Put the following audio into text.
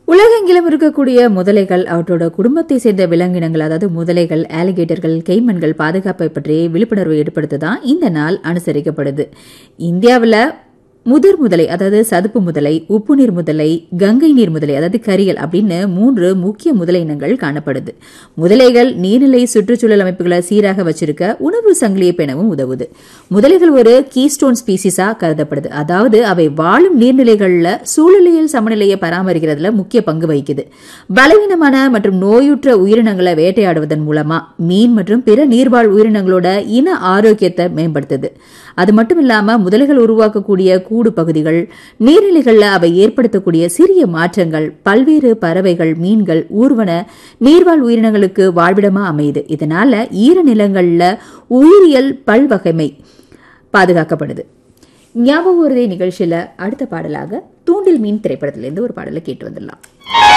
உலகெங்கிலும் இருக்கக்கூடிய முதலைகள் அவற்றோட குடும்பத்தை சேர்ந்த விலங்கினங்கள் அதாவது முதலைகள் ஆலிகேட்டர்கள் கெய்மன்கள் பாதுகாப்பை பற்றி விழிப்புணர்வு ஏற்படுத்த தான் இந்த நாள் அனுசரிக்கப்படுது இந்தியாவில் முதிர் முதலை அதாவது சதுப்பு முதலை உப்பு நீர் முதலை கங்கை நீர் முதலை அதாவது கரியல் அப்படின்னு மூன்று முக்கிய முதலை இனங்கள் காணப்படுது முதலைகள் நீர்நிலை சுற்றுச்சூழல் அமைப்புகளை சீராக வச்சிருக்க உணவு சங்கிலியை பெணவும் உதவுது முதலைகள் ஒரு கீஸ்டோன் ஸ்பீசிஸா கருதப்படுது அதாவது அவை வாழும் நீர்நிலைகள்ல சூழலியல் சமநிலையை பராமரிக்கிறதுல முக்கிய பங்கு வகிக்குது பலவீனமான மற்றும் நோயுற்ற உயிரினங்களை வேட்டையாடுவதன் மூலமா மீன் மற்றும் பிற நீர்வாழ் உயிரினங்களோட இன ஆரோக்கியத்தை மேம்படுத்துது அது மட்டும் இல்லாம முதலைகள் உருவாக்கக்கூடிய கூடு பகுதிகள் நீர்நிலைகள்ல அவை ஏற்படுத்தக்கூடிய சிறிய மாற்றங்கள் பல்வேறு பறவைகள் மீன்கள் ஊர்வன நீர்வாழ் உயிரினங்களுக்கு வாழ்விடமா அமையுது இதனால ஈரநிலங்கள்ல உயிரியல் பல்வகைமை பாதுகாக்கப்படுது ஞாபக உறுதி நிகழ்ச்சியில அடுத்த பாடலாக தூண்டில் மீன் திரைப்படத்திலிருந்து ஒரு பாடலை கேட்டு வந்துடலாம்